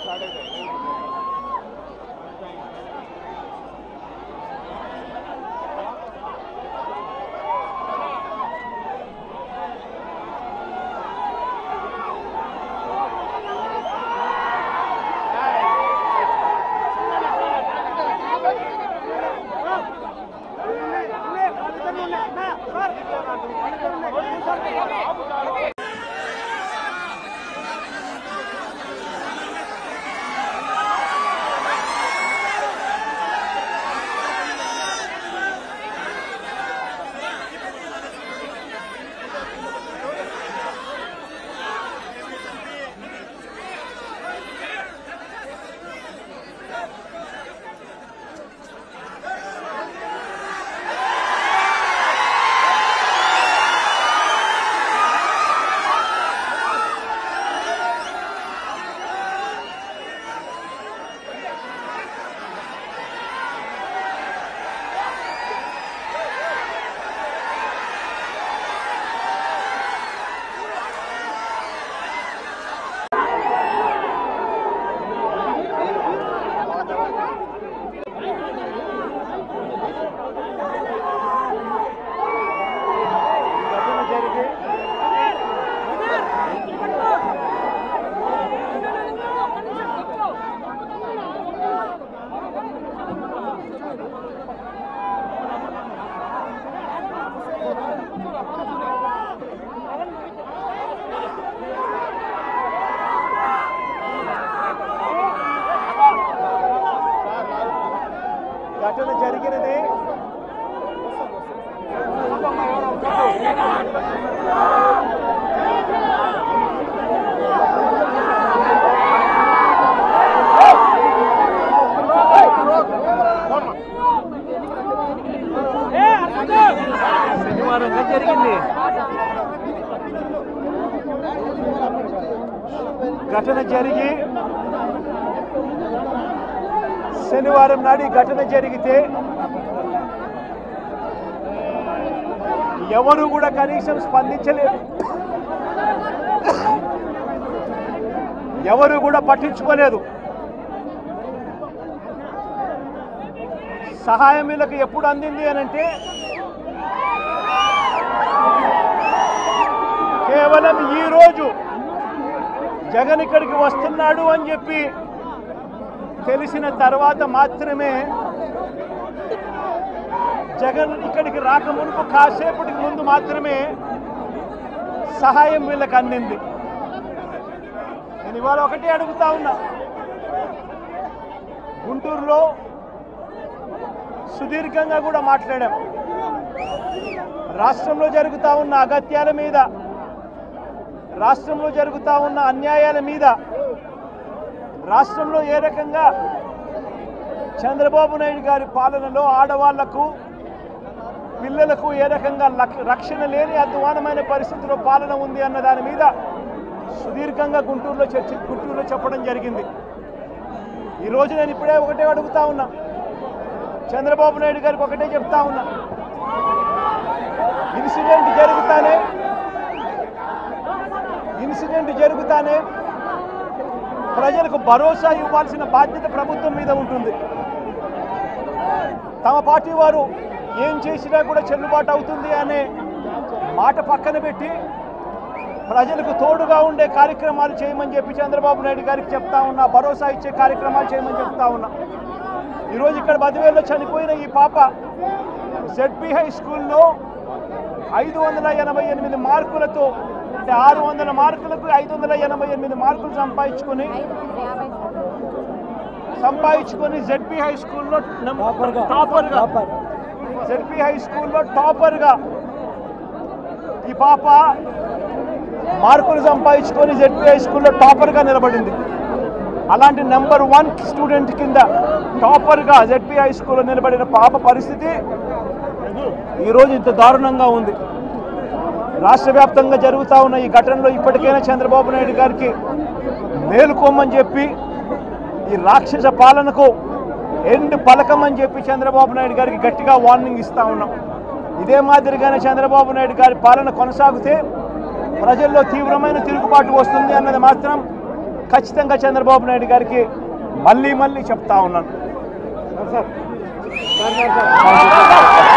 ఘటన జరిగినది శనివారంగా జరిగింది ఘటన జరిగి శనివారం నాడు ఈ ఘటన జరిగితే ఎవరు కూడా కనీసం స్పందించలేదు ఎవరు కూడా పట్టించుకోలేదు సహాయం వీళ్ళకి ఎప్పుడు అందింది అని అంటే కేవలం ఈ రోజు జగన్ ఇక్కడికి వస్తున్నాడు అని చెప్పి తెలిసిన తర్వాత మాత్రమే జగన్ ఇక్కడికి రాక మునుపు కాసేపటికి ముందు మాత్రమే సహాయం వీళ్ళకి అందింది నేను ఇవాళ ఒకటే అడుగుతా ఉన్నా గుంటూరులో సుదీర్ఘంగా కూడా మాట్లాడాం రాష్ట్రంలో జరుగుతా ఉన్న అగత్యాల మీద రాష్ట్రంలో జరుగుతా ఉన్న అన్యాయాల మీద రాష్ట్రంలో ఏ రకంగా చంద్రబాబు నాయుడు గారి పాలనలో ఆడవాళ్లకు పిల్లలకు ఏ రకంగా లక్- రక్షణ లేని అధ్వానమైన పరిస్థితిలో పాలన ఉంది అన్న దాని మీద సుదీర్ఘంగా గుంటూరులో చర్చ గుంటూరులో చెప్పడం జరిగింది ఈరోజు నేను ఇప్పుడే ఒకటే అడుగుతా ఉన్నా చంద్రబాబు నాయుడు గారికి ఒకటే చెప్తా ఉన్నా ఇన్సిడెంట్ జరుగుతానే ఇన్సిడెంట్ జరుగుతానే ప్రజలకు భరోసా ఇవ్వాల్సిన బాధ్యత ప్రభుత్వం మీద ఉంటుంది తమ పార్టీ వారు ఏం చేసినా కూడా చెల్లుబాటు అవుతుంది అనే మాట పక్కన పెట్టి ప్రజలకు తోడుగా ఉండే కార్యక్రమాలు చేయమని చెప్పి చంద్రబాబు నాయుడు గారికి చెప్తా ఉన్నా భరోసా ఇచ్చే కార్యక్రమాలు చేయమని చెప్తా ఉన్నా ఈరోజు ఇక్కడ బదివేలో చనిపోయిన ఈ పాప జెడ్పీ హై స్కూల్లో ఐదు వందల ఎనభై ఎనిమిది మార్కులతో అంటే ఆరు వందల మార్కులకు ఐదు వందల ఎనభై ఎనిమిది మార్కులు సంపాదించుకొని సంపాదించుకొని జెడ్పీ హై స్కూల్లో నం- టాపర్గా. టాపర్గా టాపర్. జెడ్పీ హై స్కూల్లో టాపర్గా ఈ పాప మార్కులు సంపాదించుకొని జెడ్పీ హై స్కూల్లో టాపర్గా నిలబడింది అలాంటి నెంబర్ వన్ స్టూడెంట్ కింద టాపర్గా జెడ్పీ హై స్కూల్లో నిలబడిన పాప పరిస్థితి ఈరోజు ఇంత దారుణంగా ఉంది రాష్ట్ర వ్యాప్తంగా జరుగుతూ ఉన్న ఈ ఘటనలో ఇప్పటికైనా చంద్రబాబు నాయుడు గారికి మేలుకోమని చెప్పి ఈ రాక్షస పాలనకు ఎండ్ పలకమని చెప్పి చంద్రబాబు నాయుడు గారికి గట్టిగా వార్నింగ్ ఇస్తా ఉన్నాం ఇదే మాదిరిగానే చంద్రబాబు నాయుడు గారి పాలన కొనసాగితే ప్రజల్లో తీవ్రమైన తిరుగుబాటు వస్తుంది అన్నది మాత్రం ఖచ్చితంగా చంద్రబాబు నాయుడు గారికి మళ్ళీ మళ్ళీ చెప్తా ఉన్నాను సార్ సార్ సార్ సార్